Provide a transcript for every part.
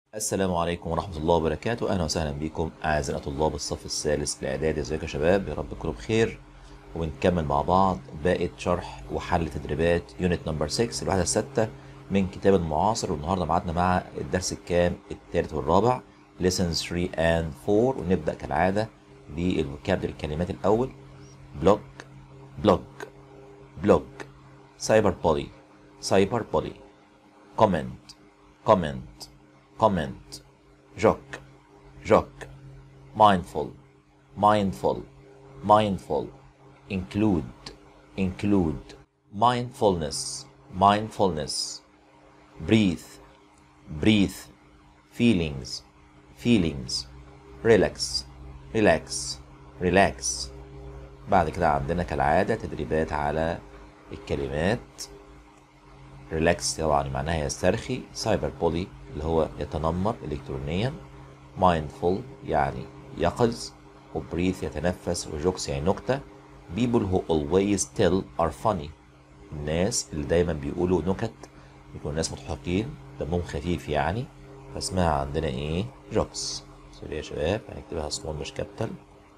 السلام عليكم ورحمة الله وبركاته أهلا وسهلا بكم أعزائنا طلاب الصف الثالث الإعدادي ازيكم يا شباب يا رب تكونوا بخير ونكمل مع بعض باقي شرح وحل تدريبات يونت نمبر 6 الوحدة الستة من كتاب المعاصر والنهارده معادنا مع الدرس الكام الثالث والرابع lessons 3 and 4 ونبدأ كالعادة بالفوكابلري الكلمات الأول بلوك بلوك بلوك سايبر بولي سايبر بولي comment comment comment joke joke mindful mindful mindful include include mindfulness mindfulness breathe breathe feelings feelings relax relax relax بعد كده عندنا كالعادة تدريبات على الكلمات ريلاكس طبعا معناها يسترخي سايبر بولي اللي هو يتنمر الكترونيا مايندفول يعني يقظ وبريث يتنفس وجوكس يعني نكته people who always tell are funny الناس اللي دايما بيقولوا نكت بيكونوا ناس مضحكين دمهم خفيف يعني فاسمها عندنا ايه جوكس سوري يا شباب هنكتبها سمول مش كابيتال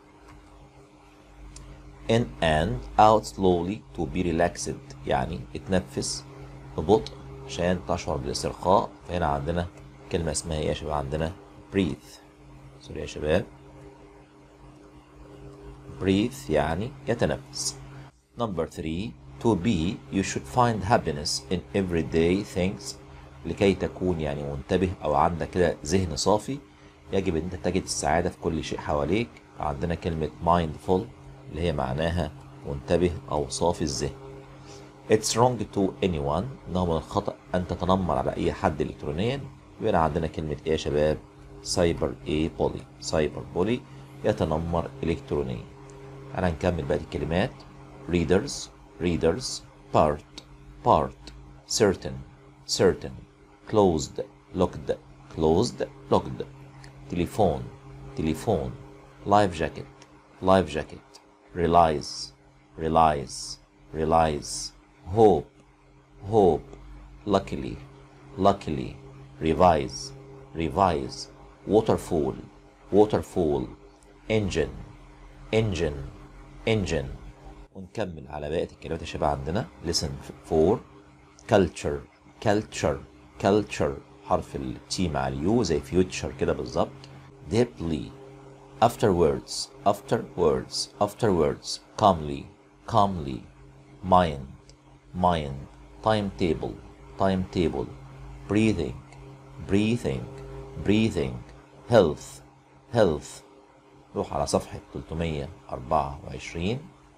in and out slowly to be relaxed يعني اتنفس ببطء عشان تشعر بالاسترخاء فهنا عندنا كلمة اسمها ايه يا شباب عندنا breathe سوري يا شباب breathe يعني يتنفس number three to be you should find happiness in everyday things لكي تكون يعني منتبه او عندك كده ذهن صافي يجب ان انت تجد السعادة في كل شيء حواليك عندنا كلمة mindful اللي هي معناها منتبه او صافي الذهن It's wrong to anyone انه من الخطأ ان تتنمر على اي حد الكترونيا يبقى عندنا كلمة ايه يا شباب سايبر ايه بولي سايبر بولي يتنمر الكترونيا تعالى نكمل باقي الكلمات readers readers part part certain certain closed locked closed locked telephone telephone life jacket life jacket realize realize realize hope hope luckily luckily revise revise waterfall waterfall engine engine engine ونكمل على باقي الكلمات يا شباب عندنا listen for culture culture culture حرف التي مع اليو زي future كده بالظبط deeply afterwards afterwards afterwards calmly calmly mind mind timetable timetable breathing breathing breathing health health روح على صفحة 324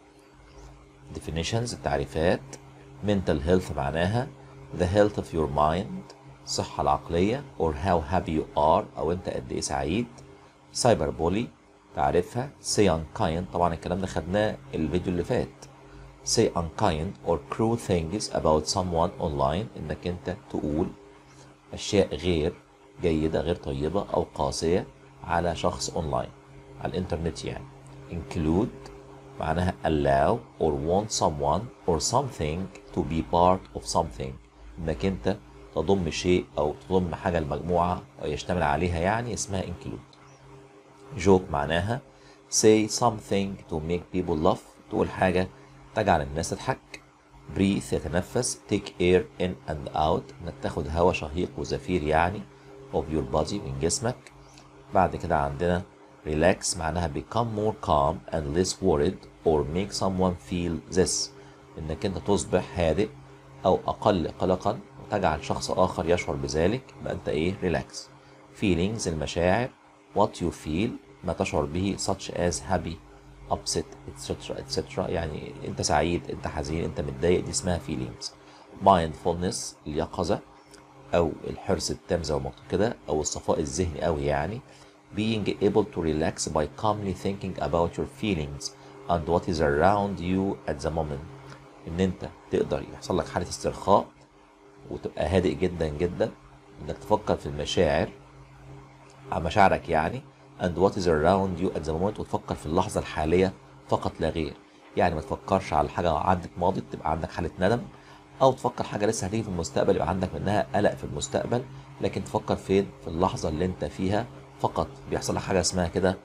definitions التعريفات mental health معناها the health of your mind الصحة العقلية or how happy you are أو أنت قد إيه سعيد cyber bully تعرفها say unkind طبعا الكلام ده خدناه الفيديو اللي فات say unkind or cruel things about someone online انك انت تقول اشياء غير جيدة غير طيبة او قاسية على شخص اونلاين على الانترنت يعني include معناها allow or want someone or something to be part of something انك انت تضم شيء او تضم حاجة لمجموعة او يشتمل عليها يعني اسمها include joke معناها say something to make people laugh تقول حاجة تجعل الناس تضحك breathe يتنفس take air in and out انك تاخد هواء شهيق وزفير يعني of your body من جسمك بعد كده عندنا relax معناها become more calm and less worried or make someone feel this انك انت تصبح هادئ او اقل قلقا وتجعل شخص اخر يشعر بذلك يبقى انت ايه relax feelings المشاعر what you feel ما تشعر به such as happy upset etc etc يعني انت سعيد انت حزين انت متضايق دي اسمها feelings mindfulness اليقظة او الحرص التام زي ما مكتوب كده او الصفاء الذهني قوي يعني being able to relax by calmly thinking about your feelings and what is around you at the moment ان انت تقدر يحصل لك حالة استرخاء وتبقى هادئ جدا جدا انك تفكر في المشاعر عن مشاعرك يعني and what is around you at the moment وتفكر في اللحظة الحالية فقط لا غير يعني ما تفكرش على حاجة عدت ماضت تبقى عندك حالة ندم او تفكر حاجه لسه هتيجي في المستقبل يبقى عندك منها قلق في المستقبل لكن تفكر فين في اللحظه اللي انت فيها فقط بيحصل لك حاجه اسمها كده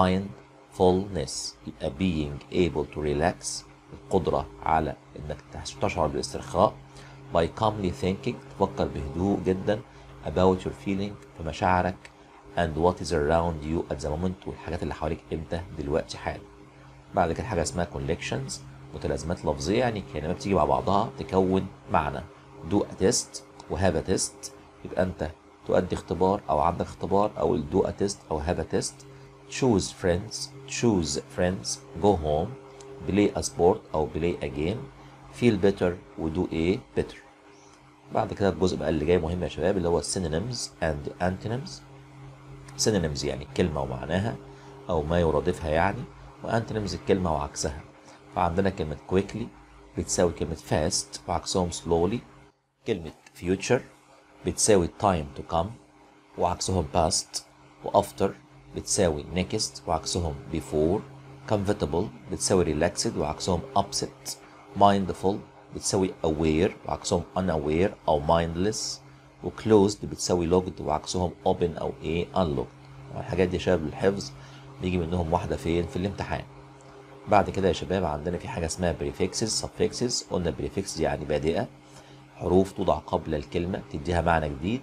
mindfulness يبقى being able to relax القدره على انك تشعر بالاسترخاء by calmly thinking تفكر بهدوء جدا about your feeling في مشاعرك and what is around you at the moment والحاجات اللي حواليك امتى دلوقتي حالا بعد كده حاجه اسمها collections متلازمات لفظيه يعني كلمات بتيجي مع بعضها تكون معنى do a test و have a test يبقى انت تؤدي اختبار او عندك اختبار او do a test او have a test choose friends choose friends go home play a sport او play a game feel better و do a better بعد كده الجزء بقى اللي جاي مهم يا شباب اللي هو synonyms and antonyms synonyms يعني كلمة ومعناها أو ما يرادفها يعني وانتونيمز الكلمة وعكسها فعندنا كلمة quickly بتساوي كلمة fast وعكسهم slowly كلمة future بتساوي time to come وعكسهم past و after بتساوي next وعكسهم before comfortable بتساوي relaxed وعكسهم upset mindful بتساوي aware وعكسهم unaware أو mindless وclosed بتساوي locked وعكسهم open أو ايه unlocked الحاجات دي يا شباب للحفظ بيجي منهم واحدة فين في الامتحان بعد كده يا شباب عندنا في حاجة اسمها prefixes suffixes قلنا prefixes يعني بادئة حروف توضع قبل الكلمة تديها معنى جديد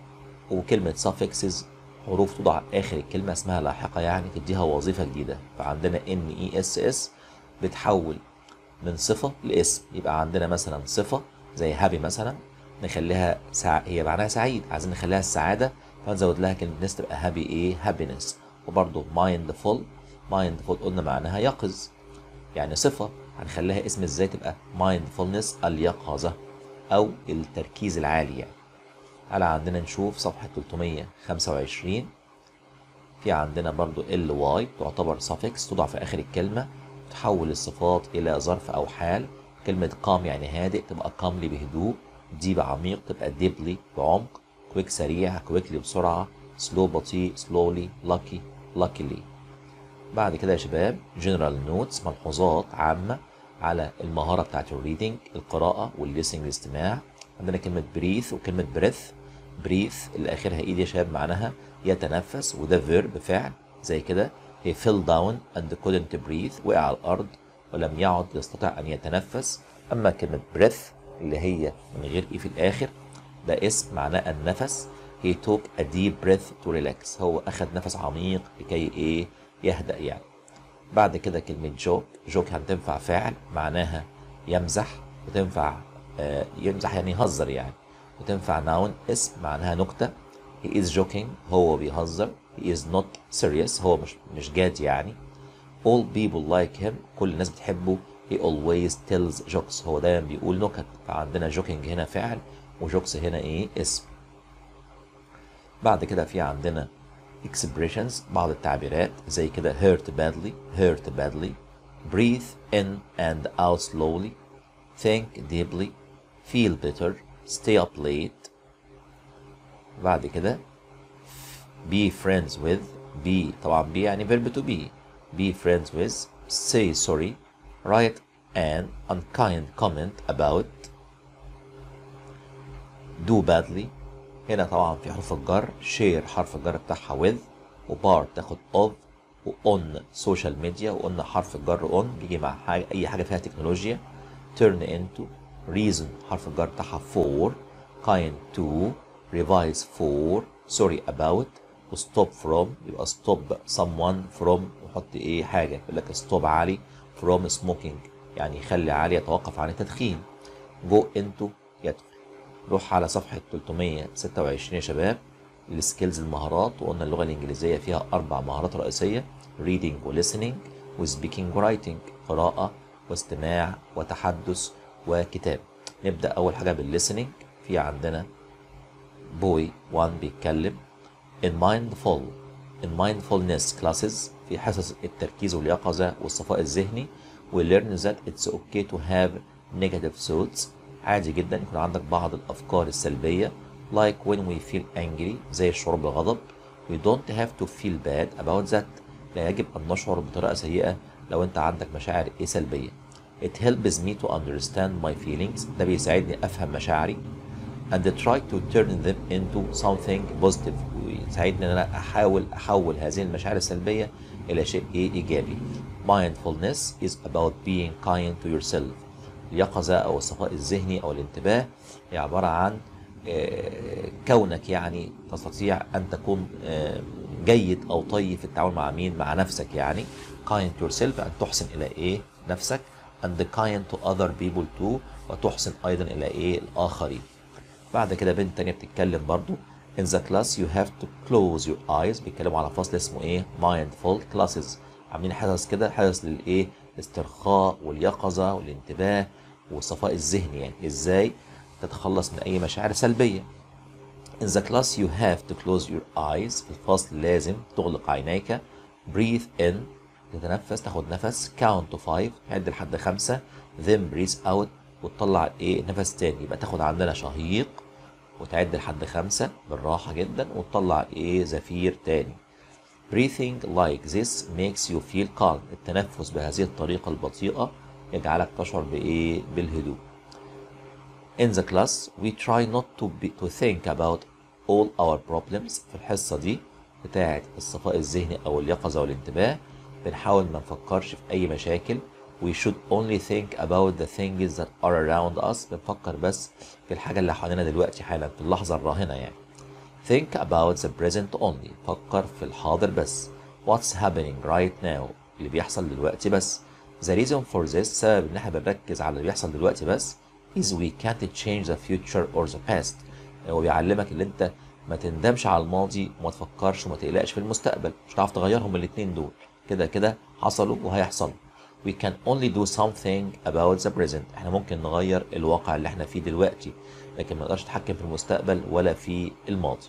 وكلمة suffixes حروف توضع آخر الكلمة اسمها لاحقة يعني تديها وظيفة جديدة فعندنا N E S S بتحول من صفة لاسم يبقى عندنا مثلا صفة زي هابي مثلا نخليها سع... هي معناها سعيد عايزين نخليها السعادة فنزود لها كلمة نس تبقى هابي ايه هابينس وبرضه mindful mindful قلنا معناها يقظ يعني صفة هنخليها اسم ازاي تبقى mindfulness اليقظة أو التركيز العالي يعني على عندنا نشوف صفحة 325 في عندنا برضو ال واي تعتبر suffix توضع في آخر الكلمة تحول الصفات إلى ظرف أو حال كلمة calm يعني هادئ تبقى calmly بهدوء deep عميق تبقى deeply بعمق quick سريع quickly بسرعة slow بطيء slowly lucky luckily بعد كده يا شباب general notes ملحوظات عامة على المهارة بتاعت الريدنج القراءة والليسنج الاستماع عندنا كلمة breathe وكلمة breath breathe اللي آخرها إيد يا شباب معناها يتنفس وده verb فعل زي كده he fell down and couldn't breathe وقع على الأرض ولم يعد يستطيع أن يتنفس أما كلمة breath اللي هي من غير إيه في الآخر ده اسم معناه النفس he took a deep breath to relax هو أخذ نفس عميق لكي إيه يهدأ يعني بعد كده كلمة جوك جوك هتنفع فعل معناها يمزح وتنفع آه يمزح يعني يهزر يعني وتنفع ناون اسم معناها نكتة he is joking هو بيهزر he is not serious هو مش مش جاد يعني all people like him كل الناس بتحبه he always tells jokes هو دايما بيقول نكت فعندنا joking هنا فعل وجوكس هنا ايه اسم بعد كده في عندنا expressions بعض التعبيرات زي كده hurt badly hurt badly breathe in and out slowly think deeply feel better stay up late بعد كده be friends with be طبعا be يعني verb to be be friends with say sorry write an unkind comment about do badly هنا طبعا في حرف الجر share حرف الجر بتاعها with وبار تاخد of وon social media وقلنا حرف الجر on بيجي مع حاجة أي حاجة فيها تكنولوجيا turn into reason حرف الجر بتاعها for kind to revise for sorry about وstop from يبقى stop someone from وحط ايه حاجة يقول لك stop علي from smoking يعني يخلي علي يتوقف عن التدخين go into يدخل نروح على صفحة 326 يا شباب السكيلز المهارات وقلنا اللغة الإنجليزية فيها أربع مهارات رئيسية reading و listening و speaking و writing قراءة واستماع وتحدث وكتاب نبدأ أول حاجة بالlistening في عندنا boy 1 بيتكلم in mindful in mindfulness classes في حصص التركيز واليقظة والصفاء الذهني we learn that it's okay to have negative thoughts عادي جدا يكون عندك بعض الأفكار السلبية like when we feel angry زي الشعور بالغضب we don't have to feel bad about that لا يجب أن نشعر بطريقة سيئة لو أنت عندك مشاعر إيه سلبية it helps me to understand my feelings ده بيساعدني افهم مشاعري and try to turn them into something positive ويساعدني ان انا احاول احول هذه المشاعر السلبيه الى شيء ايه ايجابي mindfulness is about being kind to yourself اليقظه او الصفاء الذهني او الانتباه هي عباره عن آه، كونك يعني تستطيع ان تكون آه، جيد او طيب في التعامل مع مين مع نفسك يعني kind to yourself ان تحسن الى ايه نفسك and kind to other people too وتحسن ايضا الى ايه الاخرين بعد كده بنت تانية بتتكلم برضو in the class you have to close your eyes بيتكلموا على فصل اسمه ايه mindful classes عاملين حدث كده حدث للايه الاسترخاء واليقظة والانتباه والصفاء الذهني يعني ازاي تتخلص من اي مشاعر سلبية In the class you have to close your eyes في الفصل لازم تغلق عينيك breathe in تتنفس تاخد نفس count to five تعد لحد خمسة then breathe out وتطلع ايه نفس تاني يبقى تاخد عندنا شهيق وتعد لحد خمسة بالراحة جدا وتطلع ايه زفير تاني breathing like this makes you feel calm التنفس بهذه الطريقة البطيئة يجعلك تشعر بايه بالهدوء In the class we try not to be, to think about all our problems في الحصة دي بتاعة الصفاء الذهني أو اليقظة والانتباه بنحاول ما نفكرش في أي مشاكل we should only think about the things that are around us بنفكر بس في الحاجة اللي حوالينا دلوقتي حالا في اللحظة الراهنة يعني think about the present only فكر في الحاضر بس what's happening right now اللي بيحصل دلوقتي بس the reason for this سبب ان احنا بنركز على اللي بيحصل دلوقتي بس is we can't change the future or the past هو بيعلمك ان انت ما تندمش على الماضي وما تفكرش وما تقلقش في المستقبل مش هتعرف تغيرهم الاتنين دول كده كده حصلوا وهيحصلوا we can only do something about the present احنا ممكن نغير الواقع اللي احنا فيه دلوقتي لكن ما نقدرش نتحكم في المستقبل ولا في الماضي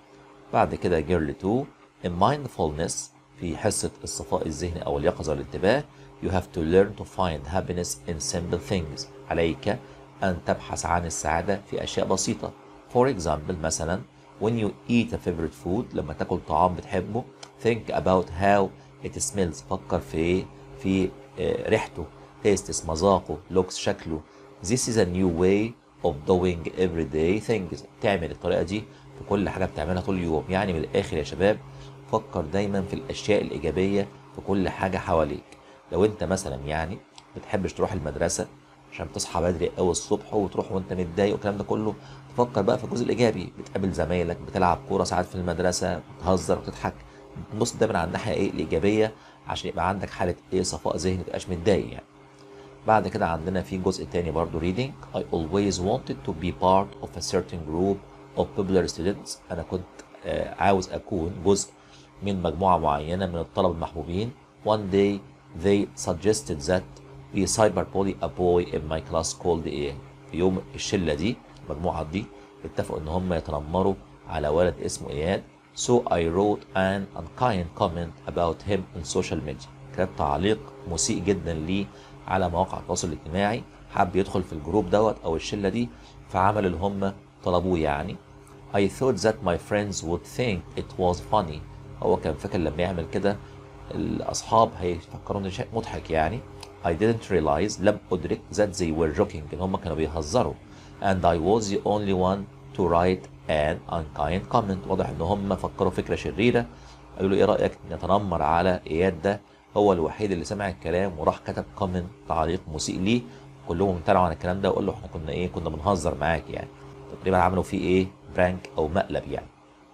بعد كده جيرل 2 in mindfulness في حصة الصفاء الذهني أو اليقظة والانتباه you have to learn to find happiness in simple things عليك أن تبحث عن السعادة في أشياء بسيطة for example مثلا when you eat a favorite food لما تاكل طعام بتحبه think about how it smells فكر في إيه في آه، ريحته tastes مذاقه looks شكله this is a new way of doing everyday things تعمل الطريقة دي في كل حاجة بتعملها طول اليوم يعني من الآخر يا شباب فكر دايما في الأشياء الإيجابية في كل حاجة حواليك لو أنت مثلا يعني بتحبش تروح المدرسة عشان تصحى بدري قوي الصبح وتروح وانت متضايق والكلام ده كله تفكر بقى في الجزء الايجابي بتقابل زمايلك بتلعب كوره ساعات في المدرسه بتهزر وتضحك تبص دايما على الناحيه ايه الايجابيه عشان يبقى عندك حاله ايه صفاء ذهني ما تبقاش متضايق يعني بعد كده عندنا في جزء تاني برضو reading I always wanted to be part of a certain group of popular students أنا كنت آه، عاوز أكون جزء من مجموعة معينة من الطلبة المحبوبين one day they suggested that we cyberbully a boy in my class called إيه في يوم الشلة دي المجموعة دي اتفقوا إن هم يتنمروا على ولد اسمه إياد so I wrote an unkind comment about him on social media كتبت تعليق مسيء جدا ليه على مواقع التواصل الاجتماعي حب يدخل في الجروب دوت او الشله دي فعمل اللي هم طلبوه يعني I thought that my friends would think it was funny هو كان فاكر لما يعمل كده الاصحاب هيفكروا ان شيء مضحك يعني I didn't realize لم ادرك that they were joking ان هم كانوا بيهزروا and I was the only one to write an unkind comment واضح ان هم فكروا فكره شريره قالوا له ايه رايك نتنمر على اياد ده هو الوحيد اللي سمع الكلام وراح كتب كومنت تعليق مسيء ليه كلهم امتنعوا عن الكلام ده وقال له احنا كنا ايه كنا بنهزر معاك يعني تقريبا عملوا فيه ايه برانك او مقلب يعني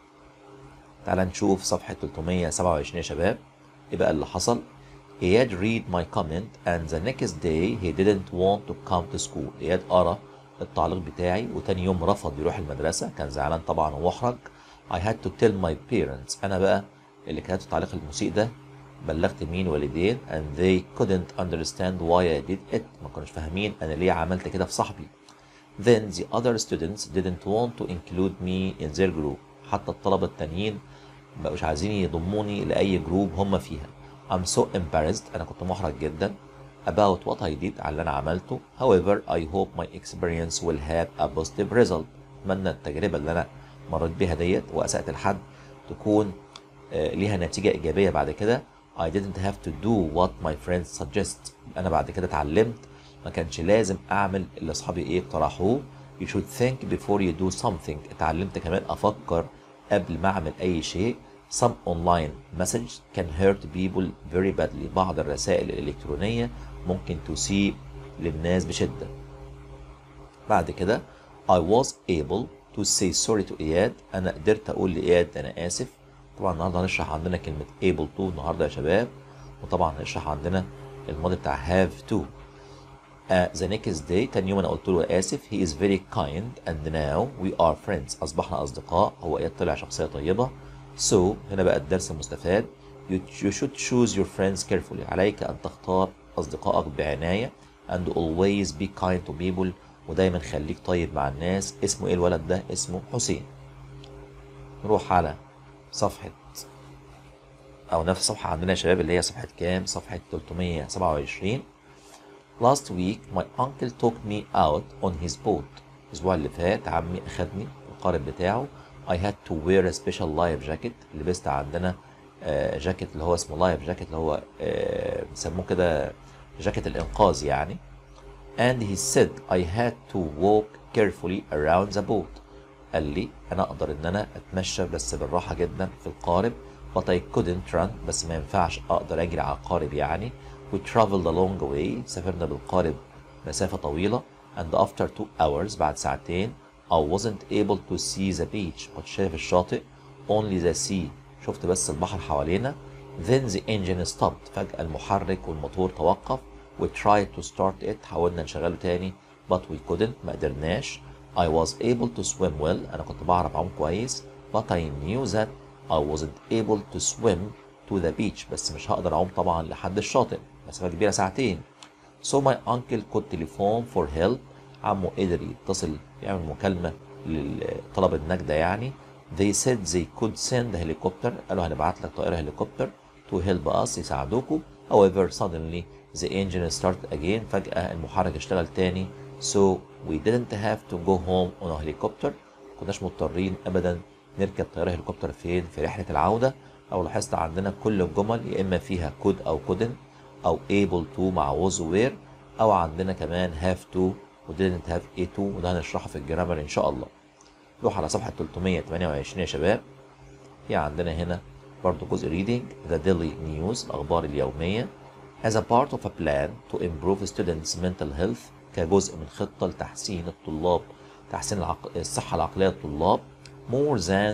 تعال نشوف صفحة 327 يا شباب ايه بقى اللي حصل اياد read my comment and the next day he didn't want to come to school اياد قرا التعليق بتاعي وتاني يوم رفض يروح المدرسة كان زعلان طبعا ومحرج I had to tell my parents انا بقى اللي كتبت التعليق المسيء ده بلغت مين والدين and they couldn't understand why I did it ما كانوش فاهمين انا ليه عملت كده في صاحبي then the other students didn't want to include me in their group حتى الطلبة التانيين مبقوش عايزين يضموني لأي جروب هم فيها I'm so embarrassed أنا كنت محرج جدا about what I did على اللي أنا عملته however I hope my experience will have a positive result أتمنى التجربة اللي أنا مريت بيها ديت وأسأت لحد تكون آه، ليها نتيجة إيجابية بعد كده I didn't have to do what my friends suggest أنا بعد كده اتعلمت ما كانش لازم اعمل اللي اصحابي ايه اقترحوه you should think before you do something اتعلمت كمان افكر قبل ما اعمل اي شيء some online message can hurt people very badly بعض الرسائل الالكترونيه ممكن تسيء للناس بشده بعد كده I was able to say sorry to إياد أنا قدرت أقول لإياد أنا آسف طبعا النهارده هنشرح عندنا كلمة able to النهارده يا شباب وطبعا هنشرح عندنا الماضي بتاع have to uh, the next day تاني يوم أنا قلت له آسف he is very kind and now we are friends أصبحنا أصدقاء هو إياد طلع شخصية طيبة so هنا بقى الدرس المستفاد you, you should choose your friends carefully عليك أن تختار أصدقائك بعناية and always be kind to people ودايما خليك طيب مع الناس اسمه ايه الولد ده اسمه حسين نروح على صفحة أو نفس الصفحة عندنا يا شباب اللي هي صفحة كام؟ صفحة 327 Last week my uncle took me out on his boat الأسبوع اللي فات عمي أخدني القارب بتاعه I had to wear a special life jacket لبست عندنا آه، جاكيت اللي هو اسمه لايف جاكيت اللي هو آه، بيسموه كده جاكيت الإنقاذ يعني and he said I had to walk carefully around the boat قال لي انا اقدر ان انا اتمشى بس بالراحه جدا في القارب but I couldn't run بس ما ينفعش اقدر اجري على القارب يعني we traveled a long way سافرنا بالقارب مسافه طويله and after two hours بعد ساعتين I wasn't able to see the beach كنت شايف الشاطئ only the sea شفت بس البحر حوالينا then the engine stopped فجأة المحرك والموتور توقف we tried to start it حاولنا نشغله تاني but we couldn't ما قدرناش I was able to swim well أنا كنت بعرف أعوم كويس but I knew that I wasn't able to swim to the beach بس مش هقدر أعوم طبعا لحد الشاطئ مسافة كبيرة ساعتين so my uncle could telephone for help عمه قدر يتصل يعمل مكالمة لطلب النجدة يعني they said they could send a helicopter قالوا هنبعت لك طائرة هليكوبتر to help us يساعدوكوا however suddenly the engine started again فجأة المحرك اشتغل تاني so we didn't have to go home on a helicopter كناش مضطرين ابدا نركب طيارة هليكوبتر فين في رحلة العودة او لاحظت عندنا كل الجمل يا اما فيها could او couldn't او able to مع was were او عندنا كمان have to و didn't have a to وده هنشرحه في الجرامر ان شاء الله نروح على صفحة 328 يا شباب في عندنا هنا برضو جزء reading the daily news الأخبار اليومية as a part of a plan to improve students mental health كجزء من خطة لتحسين الطلاب تحسين العق... الصحة العقلية للطلاب more than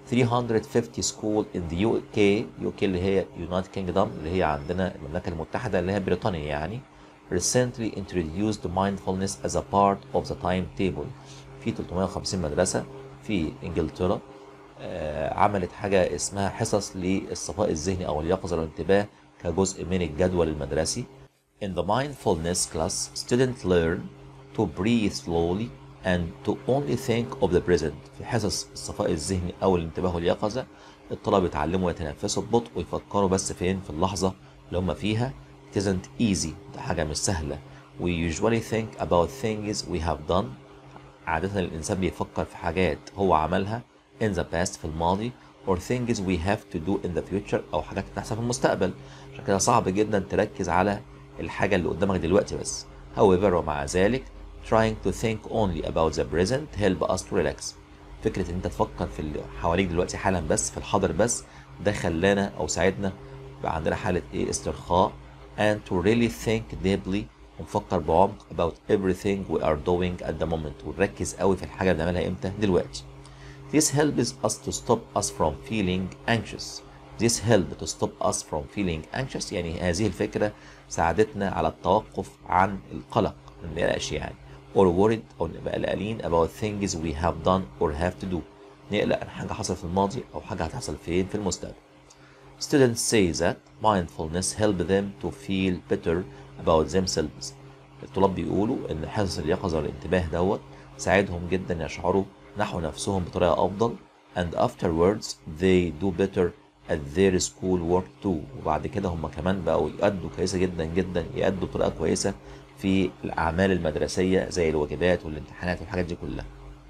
350 school in the UK UK اللي هي United Kingdom اللي هي عندنا المملكة المتحدة اللي هي بريطانيا يعني recently introduced mindfulness as a part of the timetable في 350 مدرسة في انجلترا آه، عملت حاجة اسمها حصص للصفاء الذهني أو اليقظة والانتباه كجزء من الجدول المدرسي. In the mindfulness class, students learn to breathe slowly and to only think of the present. في حصص الصفاء الذهني أو الانتباه واليقظة الطلبة يتعلموا يتنفسوا ببطء ويفكروا بس فين في اللحظة اللي هم فيها. It isn't easy ده حاجة مش سهلة. We usually think about things we have done. عادة الإنسان بيفكر في حاجات هو عملها in the past في الماضي or things we have to do in the future أو حاجات هتحصل في المستقبل عشان كده صعب جدا تركز على الحاجة اللي قدامك دلوقتي بس however ومع ذلك trying to think only about the present help us to relax فكرة ان انت تفكر في اللي حواليك دلوقتي حالا بس في الحاضر بس ده خلانا او ساعدنا بقى عندنا حالة ايه استرخاء and to really think deeply ونفكر بعمق about everything we are doing at the moment ونركز قوي في الحاجة اللي بنعملها امتى دلوقتي This helps us to stop us from feeling anxious. This help to stop us from feeling anxious يعني هذه الفكرة ساعدتنا على التوقف عن القلق ما نقلقش يعني or worried أو نبقى قلقانين about things we have done or have to do نقلق عن حاجة حصلت في الماضي أو حاجة هتحصل فين في المستقبل. Students say that mindfulness help them to feel better about themselves. الطلاب بيقولوا إن حصص اليقظة والانتباه دوت ساعدهم جدا يشعروا نحو نفسهم بطريقة أفضل and afterwards they do better at their school work too وبعد كده هم كمان بقوا يأدوا كويسة جدا جدا يأدوا بطريقة كويسة في الأعمال المدرسية زي الواجبات والامتحانات والحاجات دي كلها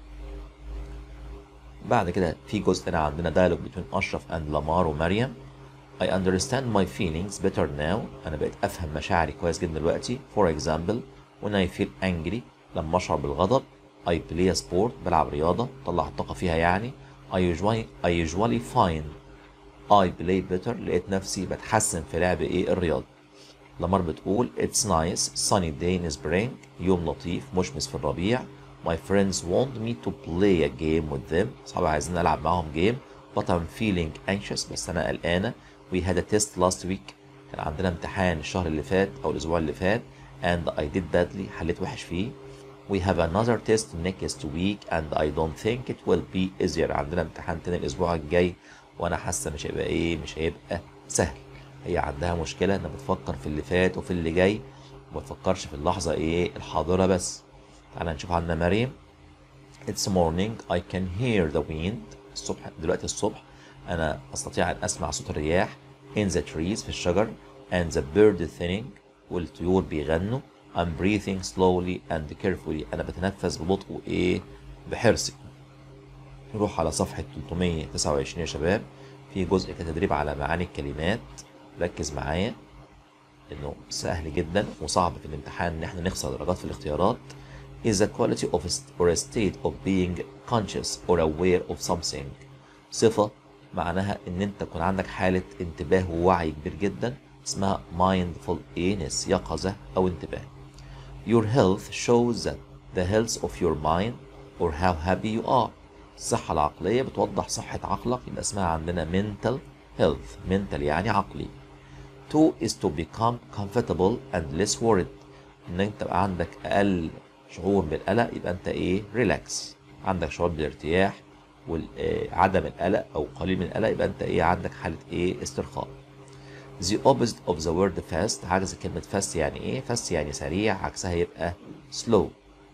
بعد كده في جزء هنا عندنا dialogue between أشرف and لامار ومريم I understand my feelings better now أنا بقيت أفهم مشاعري كويس جدا دلوقتي for example when I feel angry لما أشعر بالغضب I play a sport بلعب رياضة طلع الطاقة فيها يعني I usually, I usually find I play better لقيت نفسي بتحسن في لعب ايه الرياضة لمر بتقول It's nice sunny day in spring يوم لطيف مشمس في الربيع My friends want me to play a game with them أصحابي عايزين ألعب معاهم جيم but I'm feeling anxious بس أنا قلقانة We had a test last week كان عندنا امتحان الشهر اللي فات أو الأسبوع اللي فات and I did badly حليت وحش فيه We have another test next week and I don't think it will be easier عندنا امتحان تاني الأسبوع الجاي وأنا حاسة مش هيبقى إيه مش هيبقى سهل هي عندها مشكلة إنها بتفكر في اللي فات وفي اللي جاي وما تفكرش في اللحظة إيه الحاضرة بس تعالى نشوف عندنا مريم It's morning I can hear the wind الصبح دلوقتي الصبح أنا أستطيع أن أسمع صوت الرياح in the trees في الشجر and the bird singing والطيور بيغنوا I'm breathing slowly and carefully أنا بتنفس ببطء وإيه بحرص نروح على صفحة 329 يا شباب في جزء كتدريب على معاني الكلمات ركز معايا لأنه سهل جدا وصعب في الامتحان إن احنا نخسر درجات في الاختيارات is the quality of or a state of being conscious or aware of something صفة معناها إن أنت تكون عندك حالة انتباه ووعي كبير جدا اسمها mindfulness يقظة أو انتباه Your health shows that the health of your mind or how happy you are الصحة العقلية بتوضح صحة عقلك يبقى اسمها عندنا mental health mental يعني عقلي two is to become comfortable and less worried ان انت تبقى عندك اقل شعور بالقلق يبقى انت ايه ريلاكس عندك شعور بالارتياح وعدم القلق او قليل من القلق يبقى انت ايه عندك حالة ايه استرخاء the opposite of the word fast عكس كلمة fast يعني ايه fast يعني سريع عكسها يبقى slow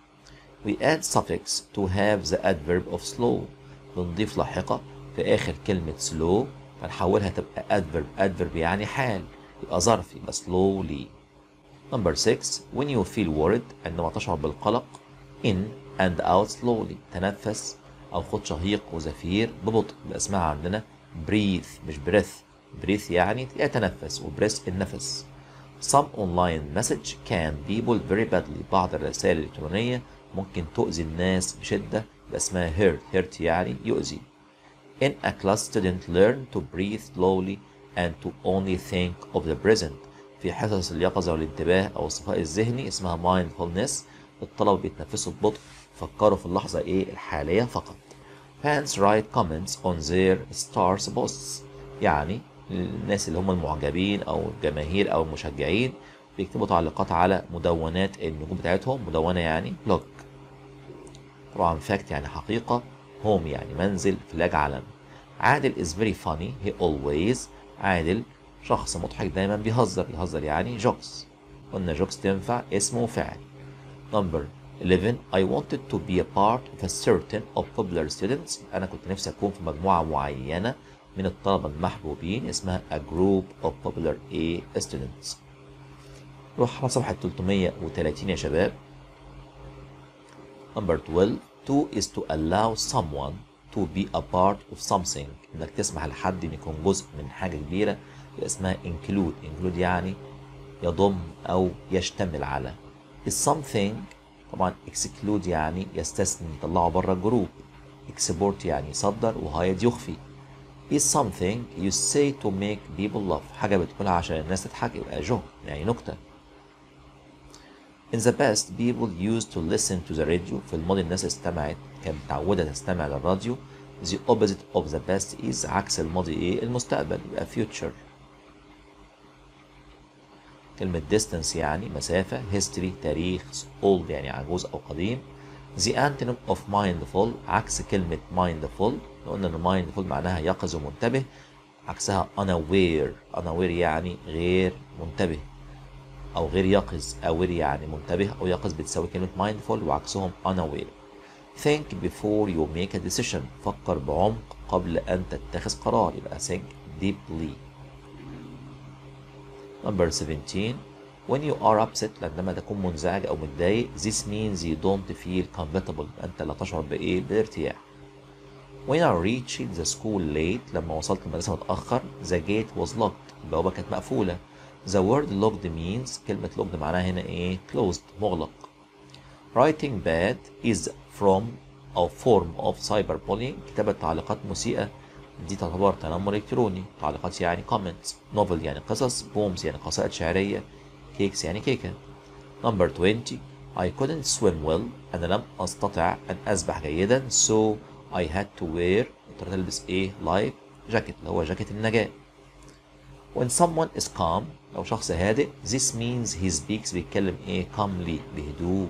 we add suffix to have the adverb of slow بنضيف لاحقة في آخر كلمة slow فنحولها تبقى adverb adverb يعني حال يبقى ظرف يبقى slowly number 6 when you feel worried عندما تشعر بالقلق in and out slowly تنفس أو خد شهيق وزفير ببطء يبقى اسمها عندنا breathe مش breath breathe يعني يتنفس وبريس النفس some online message can people very badly بعض الرسائل الإلكترونية ممكن تؤذي الناس بشدة يبقى اسمها hurt hurt يعني يؤذي in a class student learn to breathe slowly and to only think of the present في حصص اليقظة والانتباه أو الصفاء الذهني اسمها mindfulness الطلبة بيتنفسوا ببطء فكروا في اللحظة إيه الحالية فقط fans write comments on their stars posts يعني الناس اللي هم المعجبين أو الجماهير أو المشجعين بيكتبوا تعليقات على مدونات النجوم بتاعتهم مدونة يعني بلوج طبعا فاكت يعني حقيقة هوم يعني منزل فلاج علم عادل is very funny he always عادل شخص مضحك دايما بيهزر يهزر يعني جوكس قلنا جوكس تنفع اسم وفعل number 11 I wanted to be a part of a certain of popular students أنا كنت نفسي أكون في مجموعة معينة من الطلبة المحبوبين اسمها a group of popular A students نروح على صفحة 330 يا شباب number 12 to is to allow someone to be a part of something انك تسمح لحد ان يكون جزء من حاجة كبيرة يبقى اسمها include include يعني يضم او يشتمل على is something طبعا exclude يعني يستثني يطلعه بره الجروب export يعني يصدر وهايد يخفي is something you say to make people laugh حاجة بتقولها عشان الناس تضحك يبقى joke يعني نكتة In the past people used to listen to the radio في الماضي الناس استمعت كانت متعودة تستمع للراديو The opposite of the past is عكس الماضي ايه المستقبل يبقى future كلمة distance يعني مسافة history تاريخ old يعني عجوز أو قديم The antonym of mindful عكس كلمة mindful قلنا إن mindful معناها يقظ ومنتبه عكسها unaware unaware يعني غير منتبه أو غير يقظ aware يعني منتبه أو يقظ بتساوي كلمة mindful وعكسهم unaware Think before you make a decision فكر بعمق قبل أن تتخذ قرار يبقى think deeply Number 17 When you are upset عندما تكون منزعج أو متضايق This means you don't feel comfortable أنت لا تشعر بإيه بارتياح When I reached the school late لما وصلت المدرسة متأخر The gate was locked البوابة كانت مقفولة the word locked means كلمة locked معناها هنا ايه closed مغلق writing bad is from أو form of cyberbullying كتابة تعليقات مسيئة دي تعتبر تنمر إلكتروني تعليقات يعني comments novel يعني قصص poems يعني قصائد شعرية cakes يعني كيكة number 20 I couldn't swim well أنا لم أستطع أن أسبح جيدا so I had to wear اضطريت ألبس إيه life jacket اللي هو جاكيت النجاة when someone is calm لو شخص هادئ this means he speaks بيتكلم إيه calmly بهدوء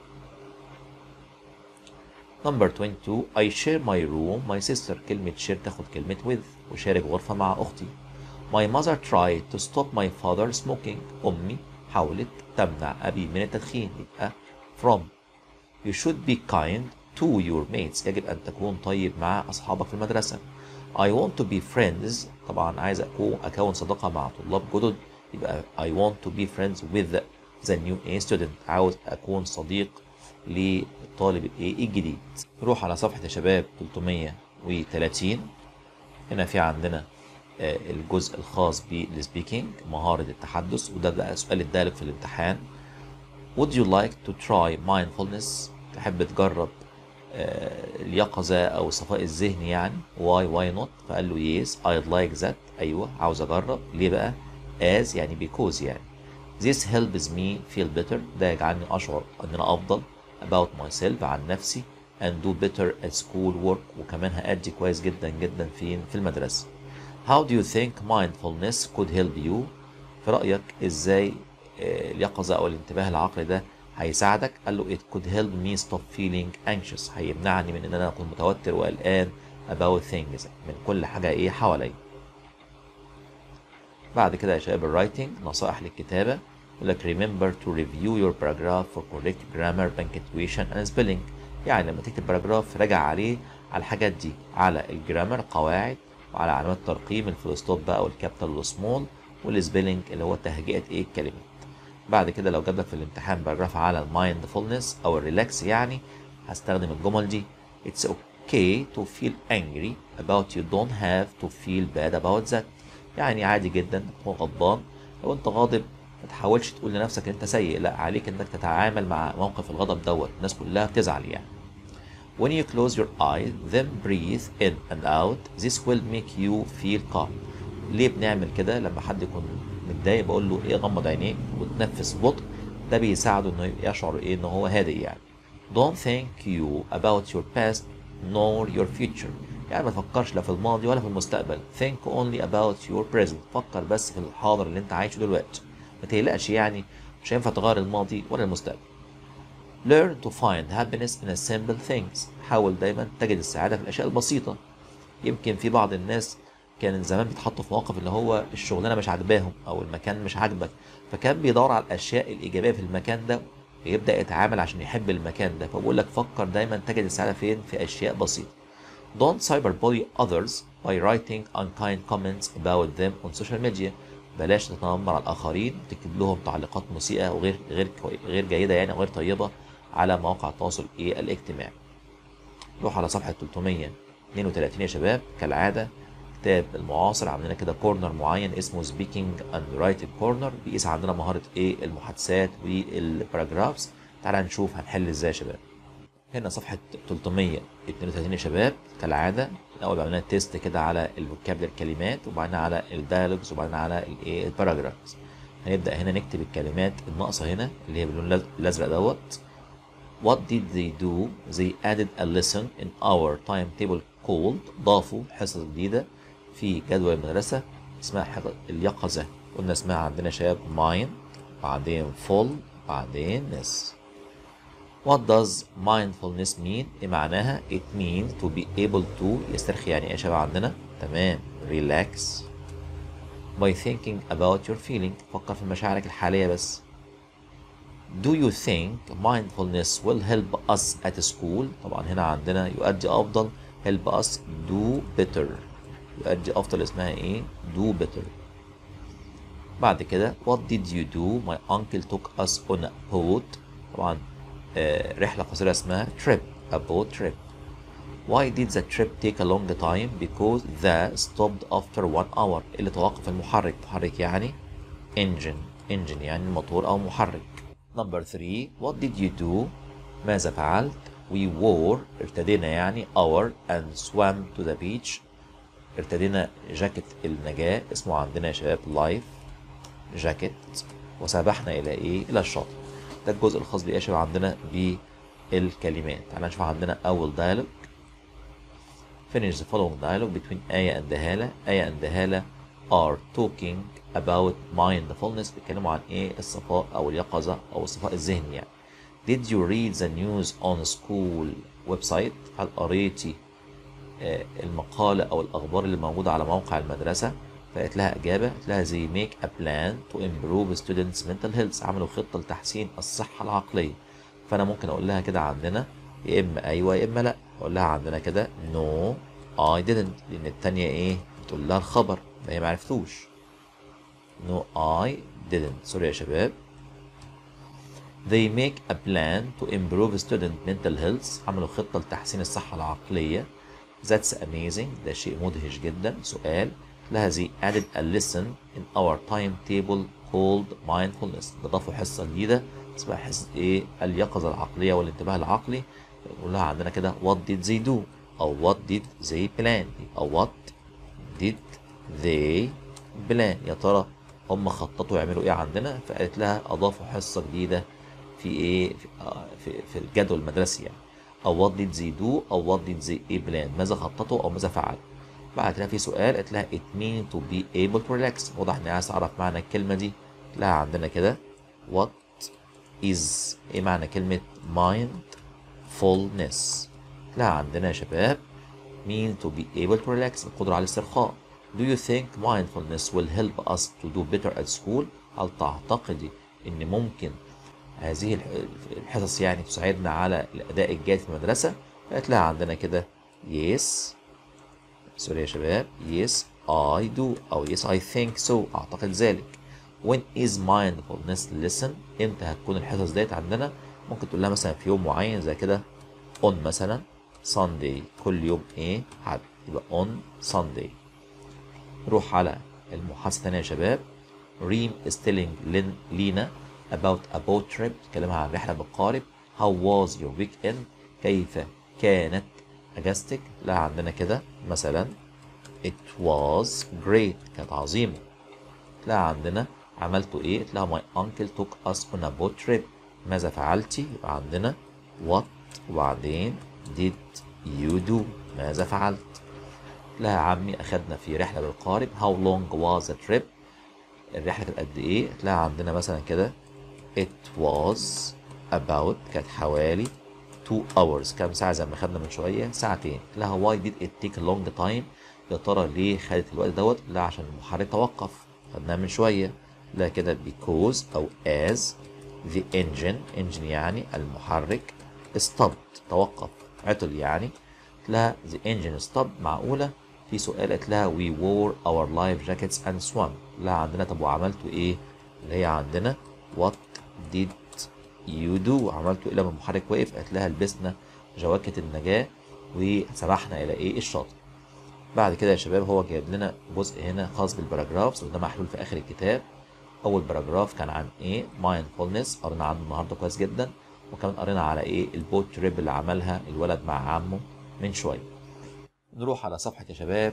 Number 22 I share my room my sister كلمة share تاخد كلمة with وشارك غرفة مع أختي My mother tried to stop my father smoking أمي حاولت تمنع أبي من التدخين يبقى from You should be kind to your mates يجب أن تكون طيب مع أصحابك في المدرسة I want to be friends طبعا عايز أكون أكون صداقة مع طلاب جدد يبقى I want to be friends with the new A student عاوز أكون صديق للطالب الايه الجديد نروح على صفحة يا شباب 330 هنا في عندنا آه، الجزء الخاص بالسبيكينج مهارة التحدث وده بقى سؤال اتدالك في الامتحان Would you like to try mindfulness تحب تجرب آه، اليقظة أو الصفاء الذهني يعني why why not فقال له yes I'd like that أيوه عاوز أجرب ليه بقى as يعني because يعني This helps me feel better ده يجعلني أشعر أن أنا أفضل about myself عن نفسي and do better at school work وكمان هأدي كويس جدا جدا في في المدرسة How do you think mindfulness could help you في رأيك إزاي آه، اليقظة أو الانتباه العقلي ده هيساعدك قال له it could help me stop feeling anxious هيمنعني من ان انا اكون متوتر وقلقان about things من كل حاجة ايه حواليا بعد كده يا شباب الرايتنج نصائح للكتابة يقول لك remember to review your paragraph for correct grammar punctuation and spelling يعني لما تكتب باراجراف راجع عليه على الحاجات دي على الجرامر قواعد وعلى علامات ترقيم الفول ستوب بقى والكابيتال والسمول والسبيلنج اللي هو تهجئة ايه الكلمات بعد كده لو جاب لك في الامتحان باراجراف على المايندفولنس او الريلاكس يعني هستخدم الجمل دي It's okay to feel angry about you don't have to feel bad about that يعني عادي جدا تكون غضبان لو انت غاضب ما تحاولش تقول لنفسك ان انت سيء لا عليك انك تتعامل مع موقف الغضب دوت الناس كلها بتزعل يعني When you close your eyes then breathe in and out this will make you feel calm ليه بنعمل كده لما حد يكون متضايق بقول له ايه غمض عينيك وتنفس ببطء ده بيساعده انه يشعر ايه ان هو هادئ يعني Don't think you about your past nor your future يعني ما تفكرش لا في الماضي ولا في المستقبل think only about your present فكر بس في الحاضر اللي انت عايشه دلوقتي ما تقلقش يعني مش هينفع تغير الماضي ولا المستقبل Learn to find happiness in a simple things حاول دايما تجد السعادة في الأشياء البسيطة يمكن في بعض الناس كان زمان بيتحطوا في موقف اللي هو الشغلانة مش عاجباهم أو المكان مش عاجبك فكان بيدور على الأشياء الإيجابية في المكان ده ويبدأ يتعامل عشان يحب المكان ده فبقول لك فكر دايما تجد السعادة فين في أشياء بسيطة Don't cyberbully others by writing unkind comments about them on social media بلاش تتنمر على الآخرين وتكتب لهم تعليقات مسيئة وغير غير كوي- غير جيدة يعني أو غير طيبة على مواقع التواصل إيه الاجتماعي. نروح على صفحة 332 يا شباب كالعادة كتاب المعاصر عاملين كده كورنر معين اسمه سبيكينج اند رايتنج كورنر بيقيس عندنا مهارة ايه المحادثات والباراجرافز تعالى نشوف هنحل ازاي يا شباب. هنا صفحة 332 يا شباب كالعادة الأول عملنا تيست كده على الفوكابلر كلمات وبعدين على الديالوجز وبعدين على الايه الباراجرافز هنبدأ هنا نكتب الكلمات الناقصة هنا اللي هي باللون الأز- الأزرق دوت What did they do? They added a lesson in our timetable called ضافوا حصة جديدة في جدول المدرسة اسمها حصة اليقظة قلنا اسمها عندنا يا شباب mind بعدين full بعدين ness What does mindfulness mean؟ إيه معناها؟ It means to be able to يسترخي يعني إيه يا شباب عندنا؟ تمام relax by thinking about your feeling فكر في مشاعرك الحالية بس Do you think mindfulness will help us at school؟ طبعا هنا عندنا يؤدي أفضل help us do better يؤدي أفضل اسمها إيه؟ do better بعد كده what did you do my uncle took us on a boat طبعا آه، رحلة قصيرة اسمها trip a boat trip why did the trip take a long time because the stopped after one hour اللي توقف المحرك محرك يعني engine engine يعني الموتور أو محرك number 3 what did you do ماذا فعلت we wore ارتدينا يعني our and swam to the beach ارتدينا جاكيت النجاة اسمه عندنا يا شباب لايف جاكيت وسبحنا إلى إيه؟ إلى الشاطئ ده الجزء الخاص بإيه يا شباب عندنا بالكلمات تعالى نشوف عندنا أول dialogue finish the following dialogue between آية and هالة آية and هالة are talking about mindfulness بيتكلموا عن إيه الصفاء أو اليقظة أو الصفاء الذهني يعني Did you read the news on school website هل قريتي آه، المقالة أو الأخبار اللي موجودة على موقع المدرسة فقالت لها إجابة قالت لها they make a plan to improve students mental health عملوا خطة لتحسين الصحة العقلية فأنا ممكن أقول لها كده عندنا يا إما أيوة يا إما لأ أقول لها عندنا كده no I didn't لأن التانية إيه بتقول لها الخبر فهي معرفتوش no I didn't سوري يا شباب They make a plan to improve student mental health عملوا خطة لتحسين الصحة العقلية That's amazing ده شيء مدهش جدا سؤال لها زي added a lesson in our timetable called mindfulness ده ضافوا حصة جديدة اسمها حصة ايه اليقظة العقلية والانتباه العقلي نقول لها عندنا كده what did they do أو what did they plan أو what did they plan يا ترى هم خططوا يعملوا ايه عندنا فقالت لها اضافوا حصة جديدة في ايه في, آه في, في الجدول المدرسي يعني او what did they do او what did they ايه plan ماذا خططوا او ماذا فعلوا بعد لها في سؤال قالت لها it means to be able to relax واضح ان هي عايز تعرف معنى الكلمة دي قالت لها عندنا كده what is ايه معنى كلمة mindfulness قالت لها عندنا يا شباب mean to be able to relax القدرة على الاسترخاء Do you think mindfulness will help us to do better at school؟ هل تعتقدي إن ممكن هذه الح- الحصص يعني تساعدنا على الأداء الجيد في المدرسة؟ قالت لها عندنا كده yes سوري يا شباب yes I do أو yes I think so أعتقد ذلك when is mindfulness lesson امتى هتكون الحصص ديت عندنا ممكن تقول لها مثلا في يوم معين زي كده on مثلا Sunday كل يوم ايه حد يبقى on Sunday نروح على المحادثة الثانية يا شباب ريم is telling لين لينا about a boat trip تكلمها عن رحلة بالقارب how was your weekend كيف كانت أجازتك لا عندنا كده مثلا it was great كانت عظيمة لا عندنا عملتوا ايه قلت لها my uncle took us on a boat trip ماذا فعلتي يبقى عندنا what وبعدين did you do ماذا فعلت لها عمي أخدنا في رحلة بالقارب how long was the trip الرحلة كانت قد إيه قلت لها عندنا مثلا كده it was about كانت حوالي 2 hours كام ساعة زي ما خدنا من شوية ساعتين قلت لها why did it take a long time يا ترى ليه خدت الوقت دوت لا عشان المحرك توقف خدناها من شوية لا كده because أو as the engine engine يعني المحرك stopped توقف عطل يعني قلت لها the engine stopped معقولة في سؤال قالت لها we wore our life jackets and swam لا عندنا طب وعملتوا ايه اللي هي عندنا what did you do عملتوا ايه لما المحرك وقف قالت لها لبسنا جواكت النجاة وسبحنا الى ايه الشاطئ بعد كده يا شباب هو جايب لنا جزء هنا خاص بالباراجرافز وده محلول في اخر الكتاب اول باراجراف كان عن ايه mindfulness قرينا عنه النهارده كويس جدا وكمان قرينا على ايه البوت تريب اللي عملها الولد مع عمه من شويه نروح على صفحة يا شباب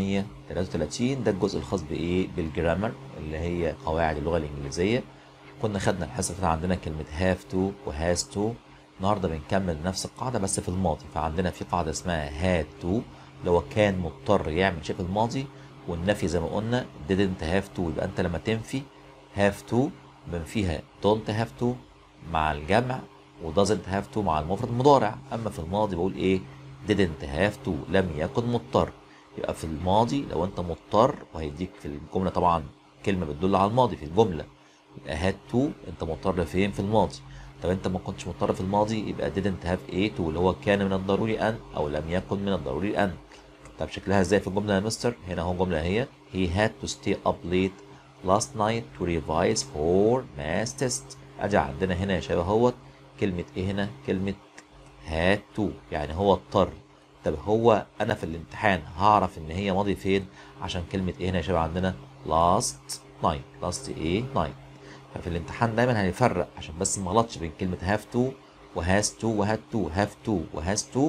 333 ده الجزء الخاص بإيه؟ بالجرامر اللي هي قواعد اللغة الإنجليزية كنا خدنا الحصة اللي عندنا كلمة have to و has to النهاردة بنكمل نفس القاعدة بس في الماضي فعندنا في قاعدة اسمها had to اللي هو كان مضطر يعمل شيء في الماضي والنفي زي ما قلنا didn't have to يبقى أنت لما تنفي have to بنفيها don't have to مع الجمع و doesn't have to مع المفرد المضارع أما في الماضي بقول إيه didn't have to لم يكن مضطر يبقى في الماضي لو انت مضطر وهيديك في الجملة طبعا كلمة بتدل على الماضي في الجملة يبقى had to انت مضطر فين في الماضي طب انت ما كنتش مضطر في الماضي يبقى didn't have a to اللي هو كان من الضروري ان او لم يكن من الضروري ان طب شكلها ازاي في الجملة يا مستر هنا اهو جملة هي he had to stay up late last night to revise for math test ادي عندنا هنا يا شباب اهوت كلمة ايه هنا كلمة had to يعني هو اضطر طب هو انا في الامتحان هعرف ان هي ماضي فين عشان كلمة ايه هنا يا شباب عندنا last 9 last ايه 9 ففي الامتحان دايما هنفرق عشان بس ما غلطش بين كلمه have to وهاز to وهاد to have to وهاز to